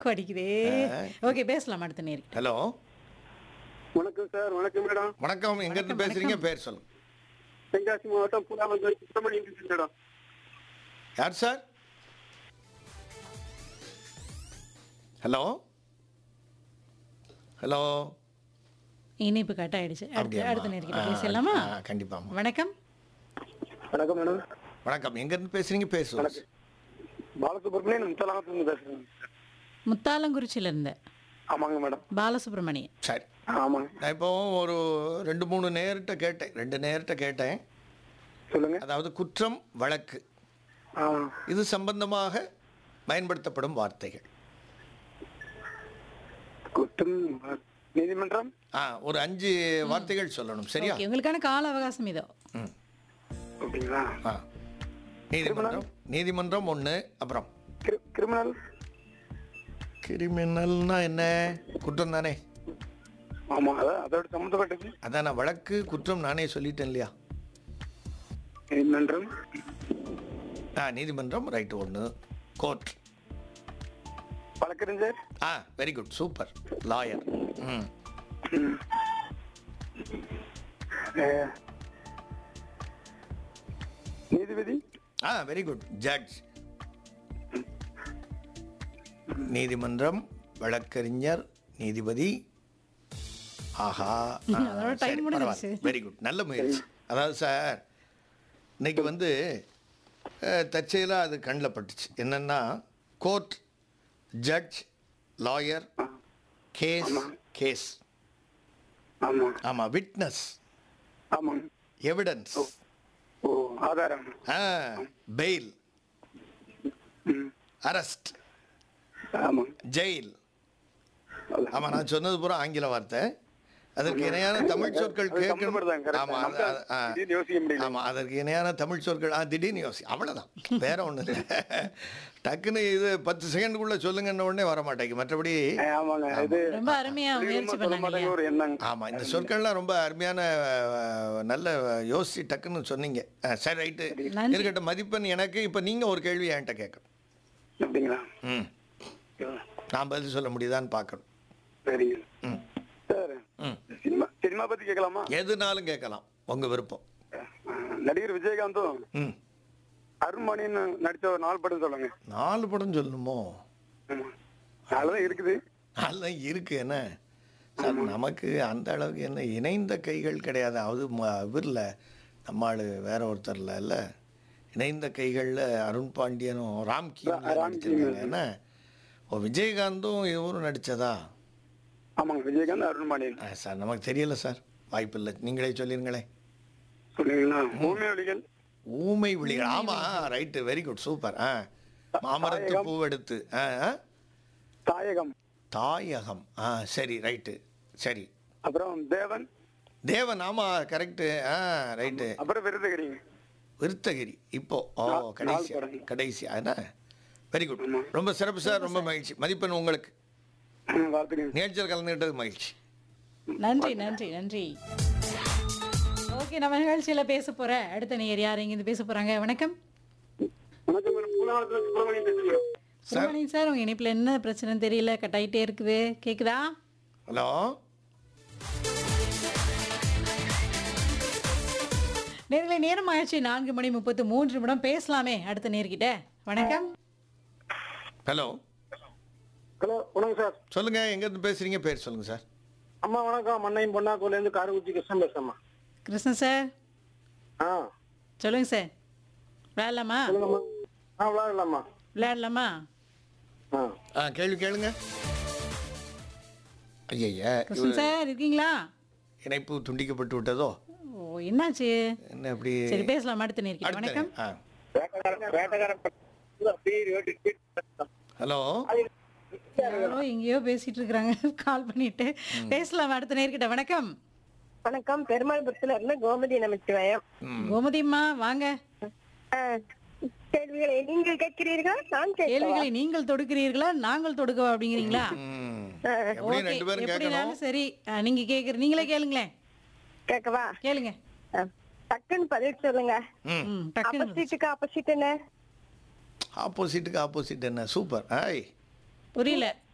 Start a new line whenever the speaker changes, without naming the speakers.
தூக்கம் அடிக்குதே ஓகே பேசலாம் அடுத்த நேருக்கு
ஹலோ
வணக்கம் சார் வணக்கம் மேடம்
வணக்கம் எங்க இருந்து பேசுறீங்க பேர் சொல்லுங்க
தென்காசி மாவட்டம் புலாவந்தூர் சுப்பிரமணியம் பேசுறேன் மேடம்
யார் சார் ஹலோ ஹலோ
இனிப்பு கட் ஆயிடுச்சு அடுத்து
அப்படியாம்மா?
அடுத்த நேருக்கு
ஆ,
பேசலாமா
ஆ, கண்டிப்பாம்மா
வணக்கம்
வணக்கம் மேடம்
வணக்கம் எங்க இருந்து பேசுறீங்க பேசுவோம்
பாலசுப்ரமணியன் முத்தலாகத்துலேருந்து பேசுறேன்
முத்தாலங்குறிச்சியில இருந்து
ஆமாங்க மேடம்
பாலசுப்ரமணியன்
சரி
ஆமாங்க
நான் இப்போ ஒரு ரெண்டு மூணு நேர்கிட்ட கேட்டேன் ரெண்டு நேர்கிட்ட கேட்டேன்
சொல்லுங்க
அதாவது குற்றம் வழக்கு
ஆ
இது சம்பந்தமாக பயன்படுத்தப்படும் வார்த்தைகள்
குற்றம் நீதிமன்றம்
ஆ ஒரு அஞ்சு வார்த்தைகள் சொல்லணும் சரியா
ஓகே உங்களுக்கான கால அவகாசம் இதோ
ம்
அப்படிங்களா
ஆ நீதிமன்றம் நீதிமன்றம் ஒன்று அப்புறம்
கிரி- கிரிமினல்
கிரிமினல்னா என்ன குற்றம் தானே
ஆமா அதான் அதோட சம்மந்தப்பட்டது
அதான் நான் வழக்கு குற்றம் நானே சொல்லிட்டேன் இல்லையா
நீதிமன்றம்
ஆ நீதிமன்றம் ரைட்டு ஒன்று கோர்ட்
வழக்கறிஞர்
ah very good super lawyer ம்
ம். ஏ, நீதிபதி
ஆ வெரி குட் ஜட்ஜ் நீதிமன்றம் வழக்கறிஞர் நீதிபதி ஆஹா
அதோட time முடிஞ்சிருச்சு.
வெரி குட் நல்ல முயற்சி அதாவது சார் இன்னைக்கு வந்து அஹ், தற்செயலா அது கண்ணில் பட்டுச்சு என்னன்னா court judge lawyer case case
ஆமா
ஆமாம் விட்னஸ்
ஆமாங்க
எவிடன்ஸ்
ஓ ஆதாரம்
ஆ பெயில்
ம்
அரெஸ்ட்
ஆமாங்க
ஜெயில்
அதான்.
ஆமா நான் சொன்னது பூரா ஆங்கில வார்த்தை அதற்கு இணையான தமிழ் சொற்கள்
அது
கேட்கணும்
சம்மந்தப்படுதாங்க, correct.
ஆமா அது-
நமக்கு
அது- ஆ.
திடீர்னு யோசிக்க முடியல.
ஆமா அதற்கு இணையான தமிழ் சொற்கள் ஆ திடீர்னு யோசி அவ்வளவுதான் வேற ஒண்ணு இல்லை டக்குன்னு இது பத்து செகண்டுக்குள்ள சொல்லுங்கன்ன உடனே வர மாட்டேங்குது மற்றபடி
ஏ, ஆமாங்க இது
ரொம்ப அருமையா முயற்சி
அதிகமா சொல்ல
பண்ணாங்க
மாட்டேங்க ஒரு எண்ணங்க
ஆமா இந்த சொற்கள்லாம் ரொம்ப அருமையான அஹ், நல்ல யோசிச்சு டக்குன்னு சொன்னீங்க ஆ, சரி ரைட்டு
நன்றி.
இருக்கட்டும் மதிப்பெண் எனக்கு இப்போ நீங்க ஒரு கேள்வி என்கிட்ட கேட்கணும்
அப்படிங்களா
ம் நான் பதில் சொல்ல முடியுதான்னு பார்க்கணும்
சரிங்க
ம்
சார்
ம்
சினிமா சினிமா பத்தி கேட்கலாமா
எதுனாலும் கேட்கலாம் உங்க விருப்பம்
அஹ், நடிகர் விஜயகாந்தும்
ம்
அருண்மணின்னு நடிச்ச ஒரு நாலு படம் சொல்லுங்க
நாலு படம் சொல்லணுமோ
ஆமா நாலுதான் இருக்குது
அதெல்லாம் இருக்கு என்ன சார் நமக்கு அந்த அளவுக்கு என்ன இணைந்த கைகள் கிடையாது அது ம- இவர்ல நம்ம ஆளு வேற ஒருத்தர்ல இல்ல இணைந்த கைகளில் அருண் பாண்டியனும் ராம்கியும் நடிச்சிருக்காங்க என்ன ஓ விஜயகாந்தும் இவரும் நடிச்சதா
ஆமாங்க விஜயகாந்த் அருண்மணியன்
ஆ, சார் நமக்கு தெரியல சார் வாய்ப்பு இல்லை நீங்களே சொல்லிருங்களேன்
சொன்னீங்களா பூமி ஒளிகள்
ஊமை விழிகள் ஆமா ரைட்டு வெரி குட் சூப்பர் ஆ மாமரத்து
தாயகம்.
பூவெடுத்து ஆ ஆ.
தாயகம்
தாயகம் ஆ சரி ரைட்டு சரி
அப்புறம் தேவன்
தேவன் ஆமா கரெக்டு ஆ ரைட்டு
அப்புறம் விருதுகிரிங்க
விருத்தகிரி இப்போ ஓ
நா- நாலு
கடைசி
படம்.
கடைசி என்ன வெரி குட்
ஆமா.
ரொம்ப சிறப்பு சார் ரொம்ப மகிழ்ச்சி மதிப்பெண் உங்களுக்கு
ம், வாழ்த்துக்கள்
நேச்சர் கலந்துக்கிட்டது மகிழ்ச்சி
நன்றி நன்றி நன்றி ஓகே நம்ம நிகழ்ச்சியில பேச போற அடுத்த நேயர் யார் இங்கிருந்து பேச போறாங்க வணக்கம்
வணக்கம் மேடம் பூலாவரத்துல சுப்பிரமணியன் பேசுறீங்க
சுப்பிரமணியன் சார் உங்க இணைப்புல என்ன பிரச்சனை தெரியல கட் ஆயிட்டே இருக்குது கேக்குதா
ஹலோ
நேர்களை நேரம் ஆயிடுச்சு நான்கு மணி முப்பத்து மூன்று நிமிடம் பேசலாமே அடுத்த நேர்கிட்ட வணக்கம்
ஹலோ
ஹலோ வணக்கம் சார்
சொல்லுங்க எங்கேருந்து பேசுறீங்க பேர் சொல்லுங்க சார்
அம்மா வணக்கம் மண்ணையும் பொன்னாக்கூர்ல இருந்து காரக்குச்சி கிருஷ்ணன் பேசுறேம்மா
கிருஷ்ணன் சார்
ஆ
சொல்லுங்க சார் விளையாடலாமா
சொல்லுங்கம்மா ஆ விளாடலாம்மா
விளையாடலாமா
ஆ
ஆ கேள்வி கேளுங்க ஐயா
கிருஷ்ணன் சார் இருக்கீங்களா
இணைப்பு துண்டிக்கப்பட்டு விட்டதோ
ஓ என்னாச்சு
என்ன அப்படி
சரி பேசலாம் அடுத்த நேர்கிட்ட
அடுத்த
வணக்கம்
ஆ
வேட்டக்காரன் வேட்டக்காரன் அப்படியே ரோட்டு
ஹலோ
யாரோ எங்கேயோ பேசிட்டு இருக்காங்க கால் பண்ணிட்டு பேசலாம் அடுத்த நேர்கிட்ட வணக்கம்
வணக்கம் பெருமாள்புரத்துல இருந்து கோமதி நமச்சிவாயம்
கோமதிம்மா வாங்க
ஆ, கேள்விகளை நீங்கள் கேட்கிறீர்களா நான் கேட்கவா?
கேள்விகளை நீங்கள் தொடுக்கிறீர்களா நாங்கள் தொடுக்கவா அப்படிங்கிறீங்களா
ம்
ஆ,
எப்படி
ஓகே
ரெண்டு பேரும் கேட்கணும்
எப்படினாலும் சரி ஆ, நீங்க கேக்குற நீங்களே கேளுங்களேன்
கேட்கவா
கேளுங்க
ஆ, டக்குன்னு பதில் சொல்லுங்க
ம்
ம் டக்குன்னு
ஆப்போசிட்டுக்கு ஆப்போசிட் என்ன
ஆப்போசிட்டுக்கு ஆப்போசிட் என்ன சூப்பர் ஆய்
புரியல